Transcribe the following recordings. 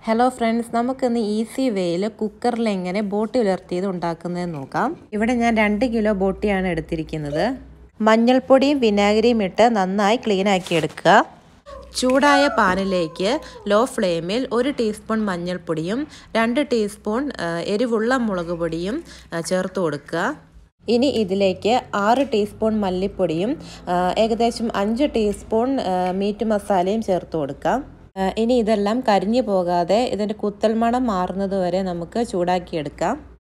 hello friends നമുക്കിന്ന് easy വേയിൽ കുക്കറിൽ എങ്ങനെ ബോട്ടി ഉലർത്തിയത് ഉണ്ടാക്കുന്നതെന്ന് നോക്കാം ഇവിടെ ഞാൻ രണ്ട് കിലോ ബോട്ടിയാണ് എടുത്തിരിക്കുന്നത് മഞ്ഞൾപ്പൊടിയും വിനാഗിരിയും ഇട്ട് നന്നായി ക്ലീൻ ആക്കി എടുക്കുക ചൂടായ പാനിലേക്ക് ലോ ഫ്ലെയിമിൽ ഒരു ടീസ്പൂൺ മഞ്ഞൾപ്പൊടിയും രണ്ട് ടീസ്പൂൺ എരിവുള്ള മുളക് പൊടിയും ചേർത്ത് കൊടുക്കുക ഇനി ഇതിലേക്ക് ആറ് ടീസ്പൂൺ മല്ലിപ്പൊടിയും ഏകദേശം അഞ്ച് ടീസ്പൂൺ മീറ്റ് മസാലയും ചേർത്ത് കൊടുക്കാം ഇനി ഇതെല്ലാം കരിഞ്ഞു പോകാതെ ഇതിൻ്റെ കുത്തൽ മണം മാറുന്നത് വരെ നമുക്ക് ചൂടാക്കിയെടുക്കാം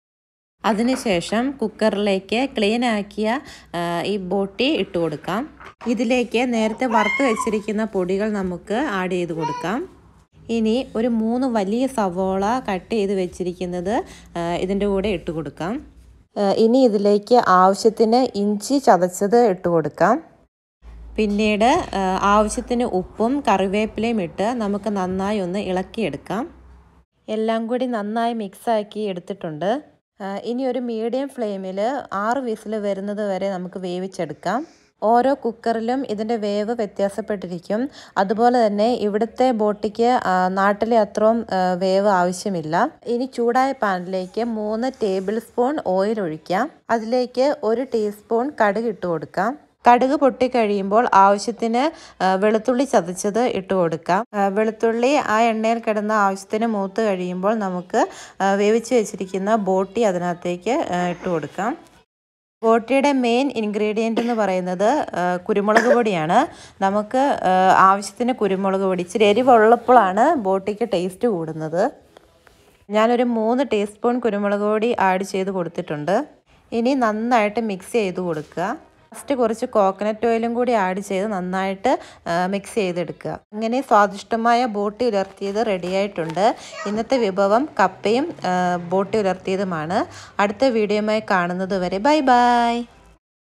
അതിനുശേഷം കുക്കറിലേക്ക് ക്ലീൻ ആക്കിയ ഈ ബോട്ടി ഇട്ട് കൊടുക്കാം ഇതിലേക്ക് നേരത്തെ വറുത്ത് വെച്ചിരിക്കുന്ന പൊടികൾ നമുക്ക് ആഡ് ചെയ്ത് കൊടുക്കാം ഇനി ഒരു മൂന്ന് വലിയ സവോള കട്ട് ചെയ്ത് വെച്ചിരിക്കുന്നത് ഇതിൻ്റെ കൂടെ ഇട്ട് കൊടുക്കാം ഇനി ഇതിലേക്ക് ആവശ്യത്തിന് ഇഞ്ചി ചതച്ചത് ഇട്ട് കൊടുക്കാം പിന്നീട് ആവശ്യത്തിന് ഉപ്പും കറിവേപ്പിലയും ഇട്ട് നമുക്ക് നന്നായി ഒന്ന് ഇളക്കിയെടുക്കാം എല്ലാം കൂടി നന്നായി മിക്സാക്കി എടുത്തിട്ടുണ്ട് ഇനി ഒരു മീഡിയം ഫ്ലെയിമിൽ ആറ് വിസിൽ വരുന്നത് വരെ നമുക്ക് വേവിച്ചെടുക്കാം ഓരോ കുക്കറിലും ഇതിൻ്റെ വേവ് വ്യത്യാസപ്പെട്ടിരിക്കും അതുപോലെ തന്നെ ഇവിടുത്തെ ബോട്ടിക്ക് നാട്ടിലെ അത്രയും വേവ് ആവശ്യമില്ല ഇനി ചൂടായ പാനിലേക്ക് മൂന്ന് ടേബിൾ സ്പൂൺ ഓയിൽ ഒഴിക്കാം അതിലേക്ക് ഒരു ടീസ്പൂൺ കടുക് ഇട്ട് കൊടുക്കാം കടുക് പൊട്ടിക്കഴിയുമ്പോൾ ആവശ്യത്തിന് വെളുത്തുള്ളി ചതച്ചത് ഇട്ട് കൊടുക്കാം വെളുത്തുള്ളി ആ എണ്ണയിൽ കിടന്ന ആവശ്യത്തിന് മൂത്ത് കഴിയുമ്പോൾ നമുക്ക് വേവിച്ച് വെച്ചിരിക്കുന്ന ബോട്ടി അതിനകത്തേക്ക് ഇട്ട് കൊടുക്കാം ബോട്ടിയുടെ മെയിൻ ഇൻഗ്രീഡിയൻ്റ് എന്ന് പറയുന്നത് കുരുമുളക് പൊടിയാണ് നമുക്ക് ആവശ്യത്തിന് കുരുമുളക് പൊടി ഇച്ചിരി എരിവുള്ളപ്പോഴാണ് ബോട്ടിക്ക് ടേസ്റ്റ് കൂടുന്നത് ഞാനൊരു മൂന്ന് ടീസ്പൂൺ കുരുമുളക് പൊടി ആഡ് ചെയ്ത് കൊടുത്തിട്ടുണ്ട് ഇനി നന്നായിട്ട് മിക്സ് ചെയ്ത് കൊടുക്കുക ഫസ്റ്റ് കുറച്ച് കോക്കനട്ട് ഓയിലും കൂടി ആഡ് ചെയ്ത് നന്നായിട്ട് മിക്സ് ചെയ്തെടുക്കുക അങ്ങനെ സ്വാദിഷ്ടമായ ബോട്ടി ഉലർത്തിയത് റെഡിയായിട്ടുണ്ട് ഇന്നത്തെ വിഭവം കപ്പയും ബോട്ടി ഉലർത്തിയതുമാണ് അടുത്ത വീഡിയോയുമായി കാണുന്നത് വരെ ബൈ ബൈ